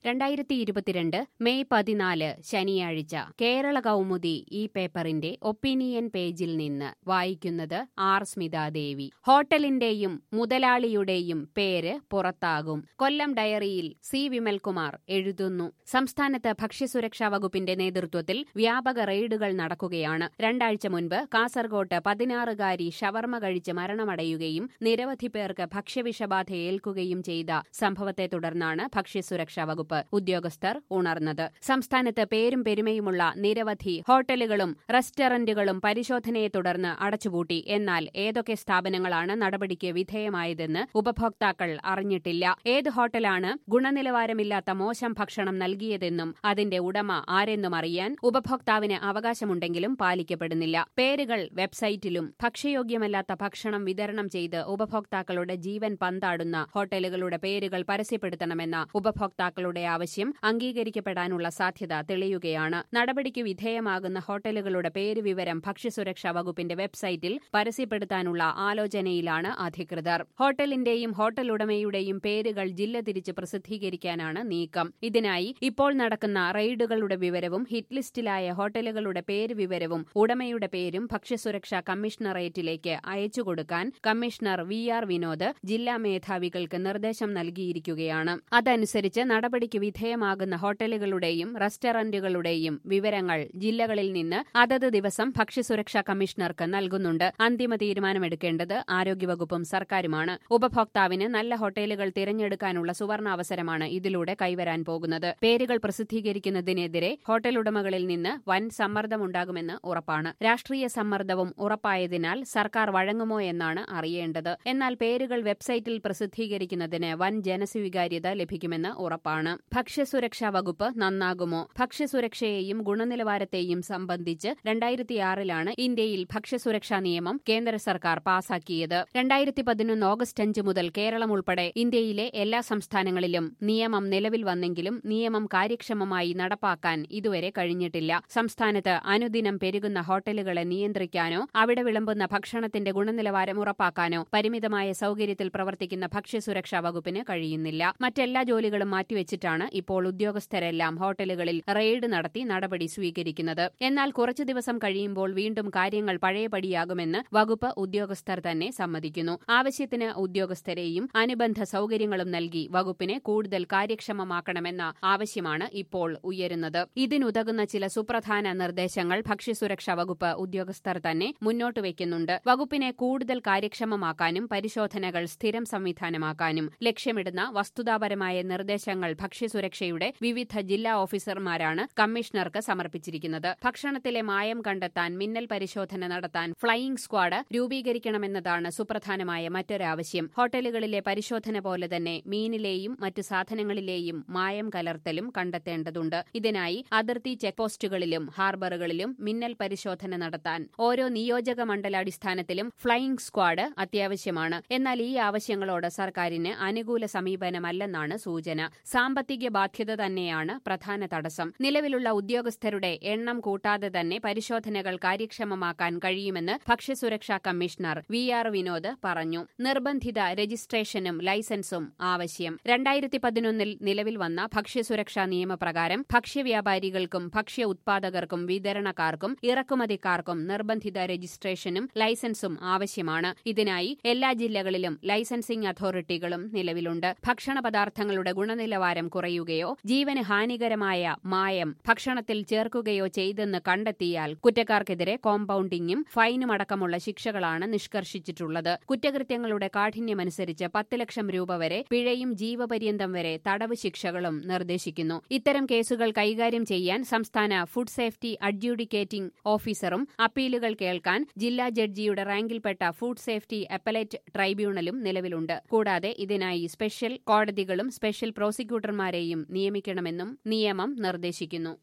രണ്ടായിരത്തി ഇരുപത്തിരണ്ട് മെയ് പതിനാല് ശനിയാഴ്ച കേരള കൗമുദി ഈ പേപ്പറിന്റെ ഒപ്പീനിയൻ പേജിൽ നിന്ന് വായിക്കുന്നത് ആർ സ്മിതാദേവി ഹോട്ടലിന്റെയും മുതലാളിയുടെയും പേര് പുറത്താകും കൊല്ലം ഡയറിയിൽ സി വിമൽകുമാർ എഴുതുന്നു സംസ്ഥാനത്ത് ഭക്ഷ്യസുരക്ഷാ വകുപ്പിന്റെ നേതൃത്വത്തിൽ വ്യാപക റെയ്ഡുകൾ നടക്കുകയാണ് രണ്ടാഴ്ച മുൻപ് കാസർകോട്ട് പതിനാറുകാരി ഷവർമ കഴിച്ച് മരണമടയുകയും നിരവധി പേർക്ക് ഭക്ഷ്യവിഷബാധ ഏൽക്കുകയും ചെയ്ത സംഭവത്തെ തുടർന്നാണ് ഭക്ഷ്യസുരക്ഷാ വകുപ്പ് ഉദ്യോഗസ്ഥർ ഉണർന്നത് സംസ്ഥാനത്ത് പേരും പെരുമയുമുള്ള നിരവധി ഹോട്ടലുകളും റെസ്റ്റോറന്റുകളും പരിശോധനയെ തുടർന്ന് അടച്ചുപൂട്ടി എന്നാൽ ഏതൊക്കെ സ്ഥാപനങ്ങളാണ് നടപടിക്ക് വിധേയമായതെന്ന് ഉപഭോക്താക്കൾ അറിഞ്ഞിട്ടില്ല ഏത് ഹോട്ടലാണ് ഗുണനിലവാരമില്ലാത്ത മോശം ഭക്ഷണം നൽകിയതെന്നും അതിന്റെ ഉടമ ആരെന്നും അറിയാൻ ഉപഭോക്താവിന് അവകാശമുണ്ടെങ്കിലും പാലിക്കപ്പെടുന്നില്ല പേരുകൾ വെബ്സൈറ്റിലും ഭക്ഷ്യയോഗ്യമല്ലാത്ത ഭക്ഷണം വിതരണം ചെയ്ത് ഉപഭോക്താക്കളുടെ ജീവൻ പന്താടുന്ന ഹോട്ടലുകളുടെ പേരുകൾ പരസ്യപ്പെടുത്തണമെന്ന ഉപഭോക്താക്കളുടെ ആവശ്യം അംഗീകരിക്കപ്പെടാനുള്ള സാധ്യത തെളിയുകയാണ് നടപടിക്ക് വിധേയമാകുന്ന ഹോട്ടലുകളുടെ പേര് വിവരം ഭക്ഷ്യസുരക്ഷാ വകുപ്പിന്റെ വെബ്സൈറ്റിൽ പരസ്യപ്പെടുത്താനുള്ള ആലോചനയിലാണ് അധികൃതർ ഹോട്ടലിന്റെയും ഹോട്ടൽ ഉടമയുടെയും പേരുകൾ ജില്ല തിരിച്ച് പ്രസിദ്ധീകരിക്കാനാണ് നീക്കം ഇതിനായി ഇപ്പോൾ നടക്കുന്ന റെയ്ഡുകളുടെ വിവരവും ഹിറ്റ് ലിസ്റ്റിലായ ഹോട്ടലുകളുടെ പേര് വിവരവും ഉടമയുടെ പേരും ഭക്ഷ്യസുരക്ഷാ കമ്മീഷണറേറ്റിലേക്ക് അയച്ചുകൊടുക്കാൻ കമ്മീഷണർ വി ആർ വിനോദ് ജില്ലാ മേധാവികൾക്ക് നിർദ്ദേശം നൽകിയിരിക്കുകയാണ് അതനുസരിച്ച് നടപടിക്ക് വിധേയമാകുന്ന ഹോട്ടലുകളുടെയും റെസ്റ്റോറന്റുകളുടെയും വിവരങ്ങൾ ജില്ലകളിൽ നിന്ന് അതത് ദിവസം ഭക്ഷ്യസുരക്ഷാ കമ്മീഷണർക്ക് നൽകുന്നുണ്ട് അന്തിമ തീരുമാനമെടുക്കേണ്ടത് ആരോഗ്യവകുപ്പും സർക്കാരുമാണ് ഉപഭോക്താവിന് നല്ല ഹോട്ടലുകൾ തിരഞ്ഞെടുക്കാനുള്ള സുവർണാവസരമാണ് ഇതിലൂടെ കൈവരാൻ പോകുന്നത് പേരുകൾ പ്രസിദ്ധീകരിക്കുന്നതിനെതിരെ ഹോട്ടൽ ഉടമകളിൽ നിന്ന് വൻ സമ്മർദ്ദമുണ്ടാകുമെന്ന് ഉറപ്പാണ് രാഷ്ട്രീയ സമ്മർദ്ദവും ഉറപ്പായതിനാൽ സർക്കാർ വഴങ്ങുമോ എന്നാണ് അറിയേണ്ടത് എന്നാൽ പേരുകൾ വെബ്സൈറ്റിൽ പ്രസിദ്ധീകരിക്കുന്നതിന് വൻ ജനസ്വീകാര്യത ലഭിക്കുമെന്ന് ഉറപ്പാണ് ഭക്ഷ്യസുരക്ഷാ വകുപ്പ് നന്നാകുമോ ഭക്ഷ്യസുരക്ഷയെയും ഗുണനിലവാരത്തെയും സംബന്ധിച്ച് രണ്ടായിരത്തിയാറിലാണ് ഇന്ത്യയിൽ ഭക്ഷ്യസുരക്ഷാ നിയമം കേന്ദ്ര സർക്കാർ പാസാക്കിയത് രണ്ടായിരത്തി പതിനൊന്ന് ഓഗസ്റ്റ് അഞ്ച് മുതൽ കേരളം ഉൾപ്പെടെ ഇന്ത്യയിലെ എല്ലാ സംസ്ഥാനങ്ങളിലും നിയമം നിലവിൽ വന്നെങ്കിലും നിയമം കാര്യക്ഷമമായി നടപ്പാക്കാൻ ഇതുവരെ കഴിഞ്ഞിട്ടില്ല സംസ്ഥാനത്ത് അനുദിനം പെരുകുന്ന ഹോട്ടലുകളെ നിയന്ത്രിക്കാനോ അവിടെ വിളമ്പുന്ന ഭക്ഷണത്തിന്റെ ഗുണനിലവാരം ഉറപ്പാക്കാനോ പരിമിതമായ സൌകര്യത്തിൽ പ്രവർത്തിക്കുന്ന ഭക്ഷ്യസുരക്ഷാ വകുപ്പിന് കഴിയുന്നില്ല മറ്റെല്ലാ ജോലികളും മാറ്റിവെച്ചിട്ടാണ് ഇപ്പോൾ ഉദ്യോഗസ്ഥരെല്ലാം ഹോട്ടലുകളിൽ റെയ്ഡ് നടത്തി നടപടി സ്വീകരിക്കുന്നത് എന്നാൽ കുറച്ചു ദിവസം കഴിയുമ്പോൾ വീണ്ടും കാര്യങ്ങൾ പഴയപടിയാകുമെന്ന് വകുപ്പ് ഉദ്യോഗസ്ഥർ തന്നെ സമ്മതിക്കുന്നു ആവശ്യത്തിന് ഉദ്യോഗസ്ഥരെയും അനുബന്ധ സൌകര്യങ്ങളും നൽകി വകുപ്പിനെ കൂടുതൽ കാര്യക്ഷമമാക്കണമെന്ന ആവശ്യമാണ് ഇപ്പോൾ ഉയരുന്നത് ഇതിനുതകുന്ന ചില സുപ്രധാന നിർദ്ദേശങ്ങൾ ഭക്ഷ്യസുരക്ഷാ വകുപ്പ് ഉദ്യോഗസ്ഥർ തന്നെ മുന്നോട്ട് വയ്ക്കുന്നുണ്ട് വകുപ്പിനെ കൂടുതൽ കാര്യക്ഷമമാക്കാനും പരിശോധനകൾ സ്ഥിരം സംവിധാനമാക്കാനും ലക്ഷ്യമിടുന്ന വസ്തുതാപരമായ നിർദ്ദേശങ്ങൾ ഭക്ഷ്യസുരക്ഷയുടെ വിവിധ ജില്ലാ ഓഫീസർമാരാണ് കമ്മീഷണർക്ക് സമർപ്പിച്ചിരിക്കുന്നത് ഭക്ഷണത്തിലെ മായം കണ്ടെത്താൻ മിന്നൽ പരിശോധന നടത്താൻ ഫ്ലൈയിംഗ് സ്ക്വാഡ് രൂപീകരിക്കണമെന്നതാണ് സുപ്രധാനമായ മറ്റൊരാവശ്യം ഹോട്ടലുകളിലെ പരിശോധന പോലെ തന്നെ മീനിലെയും മറ്റു സാധനങ്ങളിലെയും മായം കലർത്തലും കണ്ടെത്തേണ്ടതുണ്ട് ഇതിനായി അതിർത്തി ചെക്ക് പോസ്റ്റുകളിലും ഹാർബറുകളിലും മിന്നൽ പരിശോധന നടത്താൻ ഓരോ നിയോജക മണ്ഡലാടിസ്ഥാനത്തിലും ഫ്ലൈയിംഗ് സ്ക്വാഡ് അത്യാവശ്യമാണ് എന്നാൽ ഈ ആവശ്യങ്ങളോട് സർക്കാരിന് അനുകൂല സമീപനമല്ലെന്നാണ് സൂചന സാമ്പത്തിക ബാധ്യത തന്നെയാണ് പ്രധാന തടസ്സം നിലവിലുള്ള ഉദ്യോഗസ്ഥരുടെ എണ്ണം കൂട്ടാതെ തന്നെ പരിശോധനകൾ കാര്യക്ഷമമാക്കാൻ കഴിയുമെന്ന് ഭക്ഷ്യസുരക്ഷാ കമ്മീഷണർ വി ആർ വിനോദ് പറഞ്ഞു നിർബന്ധിത രജിസ്ട്രേഷനും ലൈസൻസും ആവശ്യം രണ്ടായിരത്തി പതിനൊന്നിൽ നിലവിൽ വന്ന ഭക്ഷ്യസുരക്ഷാ നിയമപ്രകാരം ഭക്ഷ്യവ്യാപാരികൾക്കും ഭക്ഷ്യ ഉത്പാദകർക്കും വിതരണക്കാർക്കും ഇറക്കുമതിക്കാർക്കും നിർബന്ധിത രജിസ്ട്രേഷനും ലൈസൻസും ആവശ്യമാണ് ഇതിനായി എല്ലാ ജില്ലകളിലും ലൈസൻസിംഗ് അതോറിറ്റികളും നിലവിലുണ്ട് ഭക്ഷണ പദാർത്ഥങ്ങളുടെ ഗുണനിലവാരം കുറയുകയോ ജീവന് ഹാനികരമായ മായം ഭക്ഷണത്തിൽ ചേർക്കുകയോ ചെയ്തെന്ന് കണ്ടെത്തിയാൽ കുറ്റക്കാർക്കെതിരെ കോമ്പൌണ്ടിംഗും ഫൈനുമടക്കമുള്ള ശിക്ഷകളാണ് നിഷ്കർഷിച്ചിട്ടുള്ളത് കുറ്റകൃത്യങ്ങളുടെ കാഠിന്യമനുസരിച്ച് പത്ത് ലക്ഷം രൂപ വരെ പിഴയും ജീവപര്യന്തം വരെ തടവ് ശിക്ഷകളും നിർദ്ദേശിക്കുന്നു ഇത്തരം കേസുകൾ കൈകാര്യം ചെയ്യാൻ സംസ്ഥാന ഫുഡ് സേഫ്റ്റി അഡ്ജൂഡിക്കേറ്റിംഗ് ഓഫീസറും അപ്പീലുകൾ കേൾക്കാൻ ജില്ലാ ജഡ്ജിയുടെ റാങ്കിൽപ്പെട്ട ഫുഡ് സേഫ്റ്റി അപ്പലേറ്റ് ട്രൈബ്യൂണലും നിലവിലുണ്ട് കൂടാതെ ഇതിനായി സ്പെഷ്യൽ കോടതികളും സ്പെഷ്യൽ പ്രോസിക്യൂട്ടർമാരെയും നിയമിക്കണമെന്നും നിയമം നിർദ്ദേശിക്കുന്നു